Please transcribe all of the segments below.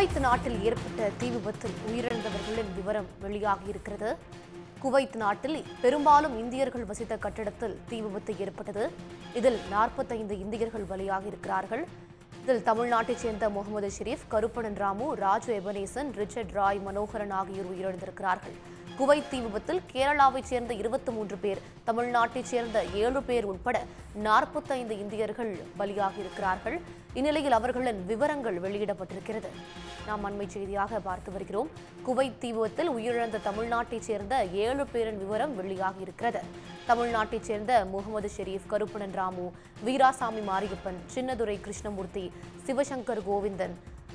Kuwait நாட்டில் ஏற்பட்ட தீ விபத்தில் உயிரிழந்தவர்களின் விவரம் வெளியாகியிருக்கிறது குவைத் நாட்டில் பெரும்பாலும் இந்தியர்கள் வசித்த கட்டடத்தில் தீ விபத்து ஏற்பட்டது இதில் நாற்பத்தைந்து இந்தியர்கள் பலியாகியிருக்கிறார்கள் இதில் தமிழ்நாட்டைச் சேர்ந்த முகமது ஷெரீப் கருப்பணன் ராமு ராஜு எபனேசன் ரிச்சர்ட் ராய் மனோகரன் ஆகியோர் உயிரிழந்திருக்கிறார்கள் குவைத் தீ விபத்தில் கேரளாவைச் சேர்ந்த இருபத்தி மூன்று பேர் தமிழ்நாட்டைச் சேர்ந்த ஏழு பேர் உட்பட நாற்பத்தைந்து இந்தியர்கள் பலியாகியிருக்கிறார்கள் இந்நிலையில் அவர்களின் விவரங்கள் வெளியிடப்பட்டிருக்கிறது நாம் அண்மை செய்தியாக பார்த்து வருகிறோம் குவைத் தீ விபத்தில் உயிரிழந்த தமிழ்நாட்டைச் சேர்ந்த ஏழு பேரின் விவரம் வெளியாகியிருக்கிறது தமிழ்நாட்டைச் சேர்ந்த முகமது ஷெரீப் கருப்பணன் ராமு வீராசாமி மாரியப்பன் சின்னதுரை கிருஷ்ணமூர்த்தி சிவசங்கர் கோவிந்தன்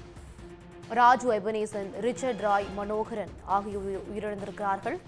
ராஜு எபனேசன் ரிச்சர்ட் ராய் மனோகரன் ஆகியோர் உயிர்- உயிரிழந்திருக்கிறார்கள்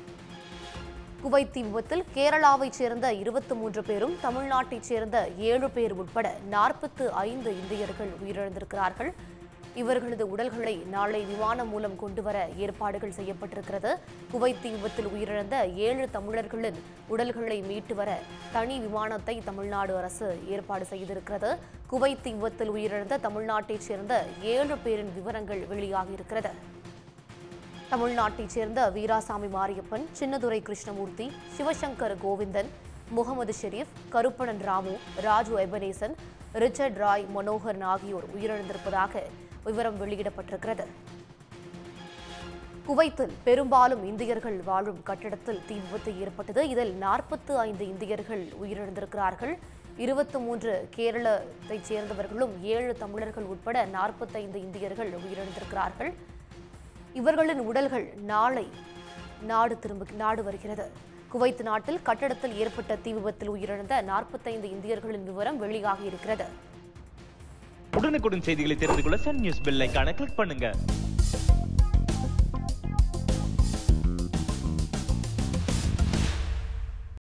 குவைத் தீ விபத்தில் கேரளாவைச் சேர்ந்த இருபத்தி மூன்று பேரும் தமிழ்நாட்டைச் சேர்ந்த ஏழு பேர் உட்பட நாற்பத்து ஐந்து இந்தியர்கள் உயிரிழந்திருக்கிறார்கள் இவர்களது உடல்களை நாளை விமானம் மூலம் கொண்டு வர ஏற்பாடுகள் செய்யப்பட்டிருக்கிறது குவைத் தீ விபத்தில் உயிரிழந்த ஏழு தமிழர்களின் உடல்களை மீட்டு வர தனி விமானத்தை தமிழ்நாடு அரசு ஏற்பாடு செய்திருக்கிறது குவைத் தீ விபத்தில் உயிரிழந்த தமிழ்நாட்டைச் சேர்ந்த ஏழு பேரின் விவரங்கள் வெளியாகியிருக்கிறது தமிழ்நாட்டைச் சேர்ந்த வீராசாமி மாரியப்பன் சின்னதுரை கிருஷ்ணமூர்த்தி சிவசங்கர் கோவிந்தன் முகமது ஷெரீப் கருப்பணன் ராமு ராஜு எபனேசன் ரிச்சர்ட் ராய் மனோகரன் ஆகியோர் உயிரிழந்திருப்பதாக விவரம் வெளியிடப்பட்டிருக்கிறது குவைத்தில் பெரும்பாலும் இந்தியர்கள் வாழும் கட்டிடத்தில் தீ விபத்து ஏற்பட்டது இதில் நாற்பத்து ஐந்து இந்தியர்கள் உயிரிழந்திருக்கிறார்கள் இருபத்தி மூன்று கேரளத்தைச் சேர்ந்தவர்களும் ஏழு தமிழர்கள் உட்பட நாற்பத்தைந்து இந்தியர்கள் உயிரிழந்திருக்கிறார்கள் இவர்களின் உடல்கள் நாளை நாடு திரும்ப நாடு வருகிறது குவைத் நாட்டில் கட்டடத்தில் ஏற்பட்ட தீ விபத்தில் உயிரிழந்த நாற்பத்தைந்து இந்தியர்களின் விவரம் வெளியாகியிருக்கிறது உடனுக்குடன் செய்திகளை தெரிந்து கொள்ள சன் நியூஸ் பெல் ஐகானை கிளிக் பண்ணுங்க